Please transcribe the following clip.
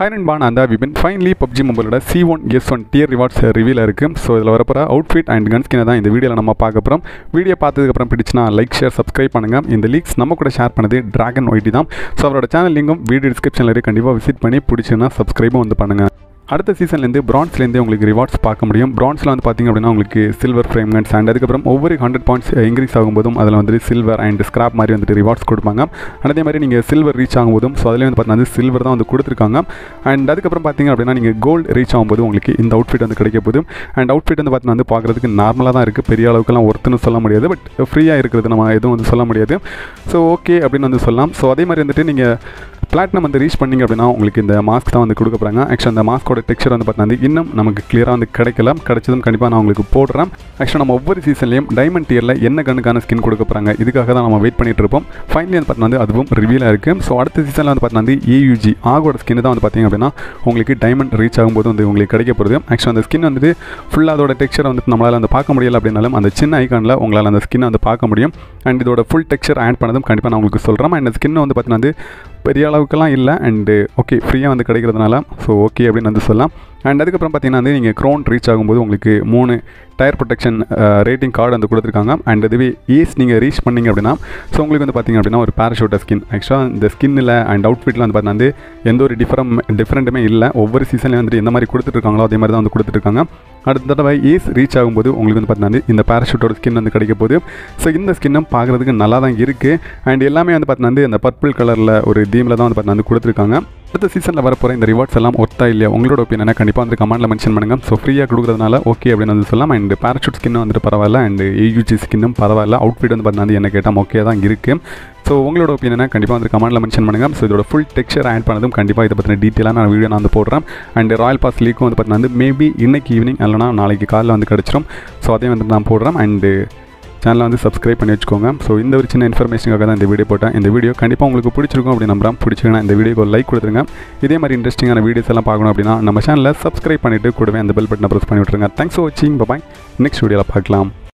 high நண்பா நான் தான் விபின் ஃபைனலி பப்ஜி மொபைலோட C one S one tier rewards reveal இருக்குது ஸோ இதில் வரப்போகிற அவுட்ஃபிட் அண்ட் கன் ஸ்கினை தான் இந்த வீடியோவில் நம்ம பார்க்க போகிறோம் வீடியோ பார்த்ததுக்கப்புறம் பிடிச்சினா லைக் ஷேர் சப்ஸ்கிரைப் பண்ணுங்கள் இந்த லீக்ஸ் நம்ம கூட ஷேர் பண்ணது டிராகன் ஒய்டி தான் ஸோ அவரோட சேனல் லிங்கும் வீடியோ டிஸ்கிரிப்ஷனில் இருக்கு கண்டிப்பாக விசிட் பண்ணி பிடிச்சுன்னா சப்ஸ்கிரைபும் வந்து பண்ணுங்கள் அடுத்த சீசன்லேருந்து பிரான்ஸ்லேருந்து உங்களுக்கு ரிவார்ட்ஸ் பார்க்க முடியும் பிரான்ஸில் வந்து பார்த்திங்க அப்படின்னா உங்களுக்கு சில்வர் ஃப்ரேம் கன்ஸ் அண்ட் அதுக்கப்புறம் ஒவ்வொரு ஹண்ட்ரட் பாயிண்ட்ஸ் இன்க்ரீஸ் ஆகும்போதும் அதில் வந்துட்டு சில்வர் அண்ட் ஸ்கிராப் மாதிரி வந்துட்டு ரிவார்ட்ஸ் கொடுப்பாங்க And அதே மாதிரி நீங்கள் சில்வர் ரீச் ஆகும்போதும் ஸோ அதுலேயே வந்து பார்த்தீங்கன்னா சில்வர் தான் வந்து கொடுத்துருக்காங்க அண்ட் அதுக்கப்புறம் பார்த்தீங்க அப்படின்னா நீங்கள் கோல்டு ரீச் ஆகும்போது உங்களுக்கு இந்த அவுட்ஃபிட் வந்து கிடைக்க போகுது அண்ட் அவுட்ஃபிட் வந்து பார்த்தீங்கன்னா வந்து பார்க்குறதுக்கு நார்மலாக தான் இருக்குது பெரிய அளவுக்குலாம் ஒருத்தனும் சொல்ல முடியாது பட் ஃப்ரீயாக இருக்கிறது நம்ம எதுவும் வந்து சொல்ல முடியாது ஸோ ஓகே அப்படின்னு வந்து சொல்லலாம் ஸோ அதே மாதிரி வந்துட்டு நீங்கள் பிளாட்டினம் வந்து ரீச் பண்ணிங்க அப்படின்னா உங்களுக்கு இந்த மாஸ்க் தான் வந்து கொடுக்க போகிறாங்க ஆக்சுவலாக அந்த மாஸ்கோட டெக்ஸ்சர் வந்து பார்த்தீங்கன்னா இன்னும் நமக்கு கிளியராக வந்து கிடைக்கல கிடைச்சதும் கண்டிப்பாக நான் உங்களுக்கு போடுறேன் ஆக்சுவலாக நம்ம ஒவ்வொரு சீசன்லேயும் டைமண்ட் டியரில் என்ன கண்ணுக்கான ஸ்கின் கொடுக்க போகிறாங்க இதுக்காக தான் நம்ம வெயிட் பண்ணிட்டு இருப்போம் ஃபைனலி வந்து பார்த்தீங்கன்னா வந்து அதுவும் ரிவீலாக இருக்குது ஸோ அடுத்த சீசனில் வந்து பார்த்தீங்கன்னா வந்து ஏயூஜி ஆகோட ஸ்கின் தான் வந்து பார்த்தீங்க அப்படின்னா உங்களுக்கு டைமண்ட் ரீச் ஆகும்போது வந்து உங்களுக்கு கிடைக்க போகிறது ஆக்சுவலாக அந்த ஸ்கின் வந்துட்டு ஃபுல்லாக அதோட டெக்ஸ்சர் வந்துட்டு நம்மளால் வந்து பார்க்க முடியல அப்படின்னாலும் அந்த சின்ன ஐக்கானில் உங்களால் அந்த ஸ்கின்னை வந்து பார்க்க முடியும் அண்ட் இதோட ஃபுல் டெக்ஸ்சர் ஆட் பண்ணதும் கண்டிப்பாக நான் உங்களுக்கு சொல்கிறேன் அண்ட் ஸ்கின் வந்து பார்த்தீங்கன்னா வந்து பெரிய அளவுக்குலாம் இல்லை அண்டு ஓகே ஃப்ரீயாக வந்து கிடைக்கிறதுனால ஸோ ஓகே அப்படின்னு வந்து சொல்லலாம் அண்ட் அதுக்கப்புறம் பார்த்தீங்கன்னா வந்து நீங்கள் க்ரோன் ரீச் ஆகும்போது உங்களுக்கு மூணு டயர் ப்ரொடெக்ஷன் ரேட்டிங் கார்டு வந்து கொடுத்துருக்காங்க அண்ட் அதுவே ஈஸ் நீங்கள் ரீச் பண்ணீங்க அப்படின்னா ஸோ உங்களுக்கு வந்து பார்த்தீங்க அப்படின்னா ஒரு பேராஷூட்டர் ஸ்கின் ஆக்சுவலாக இந்த ஸ்கின்னில் அண்ட் அவுட்ஃபிட்டில் வந்து பார்த்தீங்கன்னா வந்து எந்த ஒரு டிஃபரம் டிஃப்ரெண்ட்டுமே இல்லை ஒவ்வொரு சீசன்லேயும் வந்துட்டு எந்த மாதிரி கொடுத்துட்ருக்காங்களோ அதே மாதிரி தான் வந்து கொடுத்துட்ருக்காங்க அடுத்த தடவை ஏஸ் ரீச் ஆகும்போது உங்களுக்கு வந்து பார்த்தீங்கன்னா இந்த பேராஷூட்டோட ஸ்கின் வந்து கிடைக்க போகுது ஸோ இந்த ஸ்கின்னும் பார்க்குறதுக்கு நல்லா தான் இருக்குது அண்ட் எல்லாமே வந்து பார்த்தீங்கன்னா இந்த பர்பிள் கலரில் ஒரு தீமில் தான் வந்து பார்த்தீங்கன்னா வந்து கொடுத்துருக்காங்க அடுத்த சீசனில் வரப்போகிற இந்த ரிவார்ட்ஸ் எல்லாம் ஒர்த்தா இல்லையா உங்களோட ஒப்பீனியனை கண்டிப்பாக வந்து கமெண்ட்டில் மென்ஷன் பண்ணுங்கள் ஸோ ஃப்ரீயாக கொடுக்குறதுனால ஓகே அப்படின்னு வந்து சொல்லலாம் அண்ட் பேராஷூட் ஸ்கின் வந்துட்டு பரவாயில்ல அண்ட் ஏயூஜி ஸ்கின்னும் பரவாயில்ல அவுட்ஃபிட் வந்து பார்த்தீங்கன்னா என்ன கேட்டால் ஓகே தான் இருக்குது ஸோ உங்களோட ஒப்பீனியனை கண்டிப்பாக வந்து கமெண்ட்டில் மென்ஷன் பண்ணுங்கள் ஸோ இதோட ஃபுல் டெக்ஸ்சர் ஆட் பண்ணதும் கண்டிப்பாக இதை பற்றின டீட்டெயிலாக நான் வீடியோ நான் வந்து போடுறேன் அண்ட் ராயல் பாஸ் லீக்கும் வந்து பார்த்தீங்கன்னா வந்து மேபி இன்னைக்கு ஈவினிங் இல்லைனா நாளைக்கு காலையில் வந்து கிடச்சிரும் ஸோ அதையும் வந்து நான் போடுறேன் அண்டு சேனலை வந்து சப்ஸ்கிரைப் பண்ணி வச்சுக்கோங்க ஸோ இந்த ஒரு சின்ன இன்ஃபர்மேஷனுக்காக தான் இந்த வீடியோ போட்டேன் இந்த வீடியோ கண்டிப்பாக உங்களுக்கு பிடிச்சிருக்கும் அப்படின்னு நம்புறேன் பிடிச்சிங்கன்னா இந்த வீடியோக்கு ஒரு லைக் கொடுத்துருங்க இதே மாதிரி இன்ட்ரெஸ்டிங்கான வீடியோஸ் எல்லாம் பார்க்கணும் அப்படின்னா நம்ம சேனலில் சப்ஸ்கிரைப் பண்ணிவிட்டு கூடவே அந்த பெல் பட்டனை ப்ரெஸ் பண்ணி விட்டுருங்க தேங்க்ஸ் ஃபார் வாட்சிங் பாய் நெக்ஸ்ட் வீடியோவில் பார்க்கலாம்